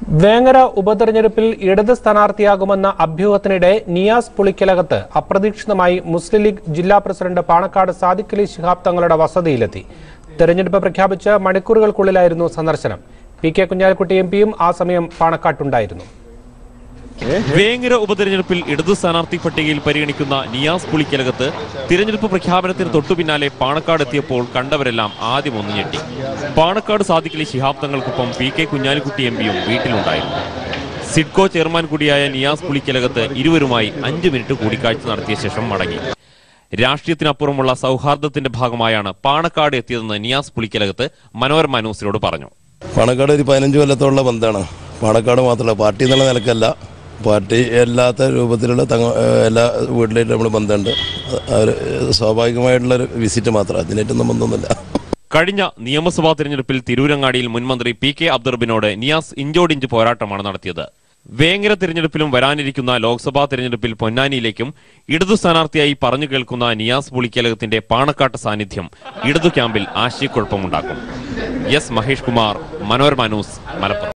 വേങ്ങര ഉപതെരഞ്ഞെടുപ്പിൽ ഇടത് സ്ഥാനാർത്ഥിയാകുമെന്ന അഭ്യൂഹത്തിനിടെ നിയാസ് പുളിക്കലകത്ത് അപ്രതീക്ഷിതമായി മുസ്ലിം ലീഗ് ജില്ലാ പ്രസിഡന്റ് പാണക്കാട് സാദിഖ് അലി ശിഹാബ് തങ്ങളുടെ വസതിയിലെത്തി തെരഞ്ഞെടുപ്പ് പ്രഖ്യാപിച്ച് മണിക്കൂറുകൾക്കുള്ളിലായിരുന്നു സന്ദർശനം പി കെ കുഞ്ഞാലിക്കുട്ടി എം പിയും ആ സമയം പാണക്കാട്ടുണ്ടായിരുന്നു വേങ്ങര ഉപതെരഞ്ഞെടുപ്പിൽ ഇടതു സ്ഥാനാർത്ഥി പട്ടികയിൽ പരിഗണിക്കുന്ന നിയാസ് പുളിക്കലകത്ത് തിരഞ്ഞെടുപ്പ് പ്രഖ്യാപനത്തിന് തൊട്ടുപിന്നാലെ പാണക്കാട് എത്തിയപ്പോൾ കണ്ടവരെല്ലാം ആദ്യം ഒന്ന് ഞെട്ടി പാണക്കാട് സാദിഖലി ശിഹാബ് തങ്ങൾക്കൊപ്പം പി കെ കുഞ്ഞാലിക്കുട്ടി എം പിയും വീട്ടിലുണ്ടായിരുന്നു സിഡ്കോ ചെയർമാൻ കൂടിയായ നിയാസ് പുളിക്കലകത്ത് ഇരുവരുമായി അഞ്ചു മിനിറ്റ് കൂടിക്കാഴ്ച നടത്തിയ ശേഷം മടങ്ങി രാഷ്ട്രീയത്തിനപ്പുറമുള്ള സൗഹാർദ്ദത്തിന്റെ ഭാഗമായാണ് പാണക്കാട് എത്തിയതെന്ന് നിയാസ് പുളിക്കലകത്ത് മനോരമ ന്യൂസിനോട് പറഞ്ഞു പാണക്കാട് ഒരു പതിനഞ്ച് കൊല്ലത്തോളം ബന്ധമാണ് പാണക്കാട് മാത്രമല്ല പാർട്ടി എന്നുള്ള നിലക്കല്ല പാർട്ടി അല്ലാത്ത രൂപത്തിലുള്ള തങ്ങ എല്ലാ വീട്ടിലായിട്ട് നമ്മൾ ബന്ധമുണ്ട് അവർ സ്വാഭാവികമായിട്ടുള്ളൊരു വിസിറ്റ് മാത്രം അതിനായിട്ടൊന്നും ബന്ധമൊന്നുമില്ല കഴിഞ്ഞ നിയമസഭാ തെരഞ്ഞെടുപ്പിൽ തിരൂരങ്ങാടിയിൽ മുൻമന്ത്രി പി കെ അബ്ദുറബിനോട് നിയാസ് ഇഞ്ചോടിഞ്ച് പോരാട്ടമാണ് നടത്തിയത് വേങ്ങര തിരഞ്ഞെടുപ്പിലും വരാനിരിക്കുന്ന ലോക്സഭാ തെരഞ്ഞെടുപ്പിൽ പൊന്നാനിയിലേക്കും ഇടതു സ്ഥാനാർത്ഥിയായി പറഞ്ഞു കേൾക്കുന്ന നിയാസ് പുളിക്കലകത്തിന്റെ പാണക്കാട്ട് സാന്നിധ്യം ഇടതു ക്യാമ്പിൽ ആശയക്കുഴപ്പമുണ്ടാക്കും എസ് മഹേഷ് കുമാർ മനോരമ ന്യൂസ് മലപ്പുറം